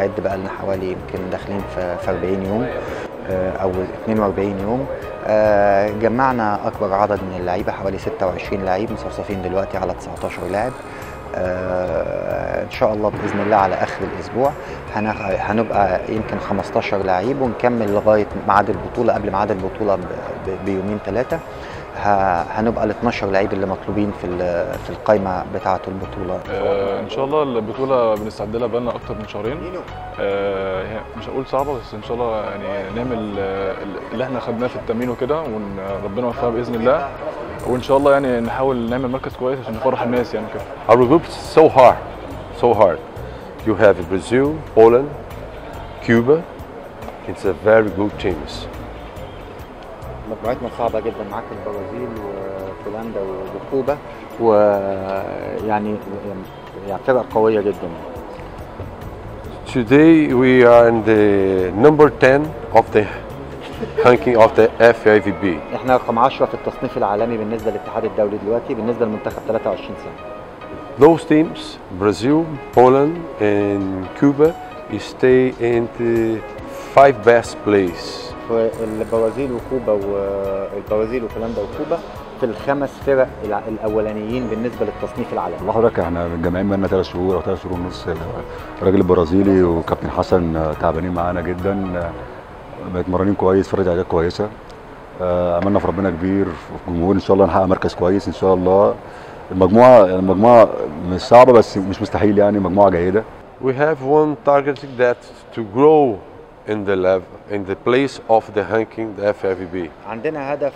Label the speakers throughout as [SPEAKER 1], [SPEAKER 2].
[SPEAKER 1] بنستعد بقى لنا حوالي يمكن داخلين في في 40 يوم آه، او 42 يوم آه، جمعنا اكبر عدد من اللعيبه حوالي 26 لعيب مصفصفين دلوقتي على 19 لاعب آه، ان شاء الله باذن الله على اخر الاسبوع هنخ- هنبقى يمكن 15 لعيب ونكمل لغايه ميعاد البطوله قبل ميعاد البطوله ب- ب- بيومين ثلاثه هنبقى ال 12 لعيب اللي مطلوبين في ال- في القائمه بتاعه البطوله
[SPEAKER 2] آه، ان شاء الله البطوله بنستعد لها بقالنا اكتر من شهرين آه، هي مش هقول صعبه بس ان شاء الله يعني نعمل آه، اللي احنا خدناه في التمرين وكده وربنا يوفقنا باذن الله وان شاء الله يعني نحاول نعمل مركز كويس عشان نفرح الناس يعني كده
[SPEAKER 3] Our group is so hard, so hard. You have Brazil, Poland, Cuba. It's a very good teams.
[SPEAKER 1] مجموعتنا صعبه جدا معاك البرازيل وبولندا وكوبا ويعني يعني فرق قويه جدا
[SPEAKER 3] Today we are in the number 10 of the ranking of the FIVB.
[SPEAKER 1] احنا رقم 10 في التصنيف العالمي بالنسبه للاتحاد الدولي دلوقتي بالنسبه للمنتخب 23 سنه
[SPEAKER 3] Those teams, Brazil, Poland, and Cuba, stay in the five best place.
[SPEAKER 1] البرازيل وكوبا والبرازيل وبولندا وكوبا في الخمس فرق الع- الاولانيين بالنسبه للتصنيف العالمي
[SPEAKER 4] والله حضرتك احنا متجمعين بقالنا ثلاث شهور او ثلاث شهور ونص الراجل البرازيلي وكابتن حسن تعبانين معانا جدا متمرنين كويس فرقه تعداد كويسه آه، املنا في ربنا كبير في الجمهور ان شاء الله نحقق مركز كويس ان شاء الله المجموعه المجموعه مش صعبه بس مش مستحيل يعني مجموعه جيده
[SPEAKER 3] We have one target that to grow in the level, in the place of the ranking, the FIVB.
[SPEAKER 1] عندنا هدف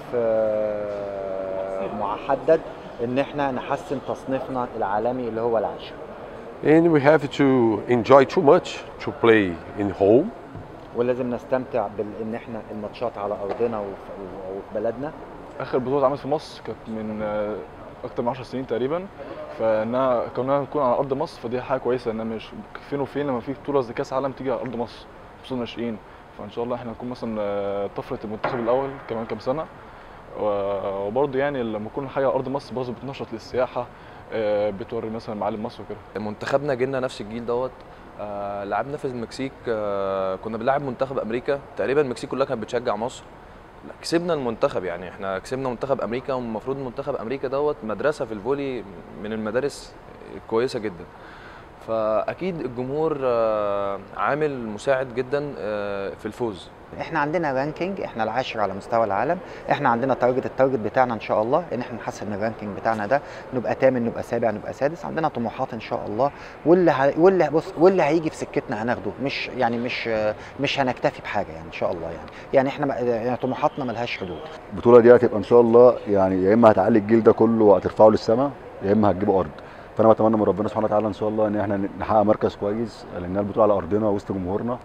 [SPEAKER 1] آه، محدد ان احنا نحسن تصنيفنا العالمي اللي هو العاشر
[SPEAKER 3] And we have to enjoy too much to play in home.
[SPEAKER 1] ولازم نستمتع بان احنا الماتشات على ارضنا وفي وفي بلدنا
[SPEAKER 2] اخر بطوله اتعملت في مصر كانت من آه، اكتر من 10 سنين تقريبا فانها كونها تكون على ارض مصر فدي حاجه كويسه انها مش فين وفين لما في بطوله زي كاس عالم تيجي على ارض مصر خصوصا الناشئين فان شاء الله احنا نكون مثلا آه، طفره المنتخب الاول كمان كام سنه و- وبرضه يعني لما يكون حاجه على ارض مصر برضه بتنشط للسياحه آه، بتوري مثلا معالم مصر وكده
[SPEAKER 5] منتخبنا جينا نفس الجيل دوت آه لعبنا في المكسيك آه كنا بنلعب منتخب امريكا تقريبا المكسيك كلها كانت بتشجع مصر لا، كسبنا المنتخب يعني احنا كسبنا منتخب امريكا والمفروض منتخب امريكا دوت مدرسه في الفولي من المدارس كويسه جدا فاكيد الجمهور آه عامل مساعد جدا آه في الفوز
[SPEAKER 1] احنا عندنا رانكينج احنا العاشر على مستوى العالم احنا عندنا تارجت التارجت بتاعنا ان شاء الله ان احنا نحسن الرانكينج بتاعنا ده نبقى ثامن نبقى سابع نبقى سادس عندنا طموحات ان شاء الله واللي ه... واللي بص واللي هيجي في سكتنا هناخده مش يعني مش مش هنكتفي بحاجه يعني ان شاء الله يعني يعني احنا م- يعني طموحاتنا ملهاش حدود
[SPEAKER 4] البطوله دي هتبقى ان شاء الله يعني يا اما هتعلي الجيل ده كله وهترفعه للسماء يا اما هتجيبه ارض فانا بتمنى من ربنا سبحانه وتعالى ان شاء الله ان احنا نحقق مركز كويس لان البطوله على ارضنا وسط جمهورنا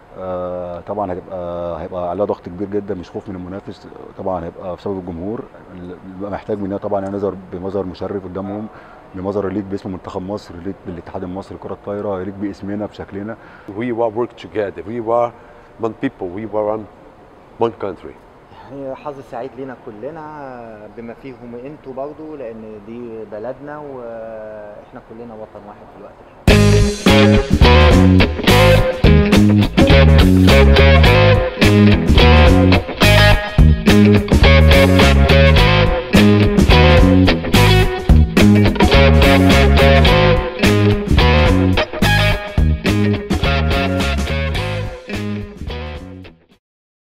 [SPEAKER 4] آه طبعا هتبقى هيبقى عليها ضغط كبير جدا مش خوف من المنافس طبعا هيبقى بسبب الجمهور اللي بيبقى محتاج مننا طبعا ينظر بمظهر مشرف قدامهم بمظهر يليق باسم منتخب مصر يليق بالاتحاد المصري لكره الطايره يليق باسمنا بشكلنا
[SPEAKER 3] We will work together. We are one people. We are one, one country.
[SPEAKER 1] يعني حظ سعيد لينا كلنا بما فيهم انتوا برضو لان دي بلدنا واحنا كلنا وطن واحد في الوقت الحالي
[SPEAKER 6] Thank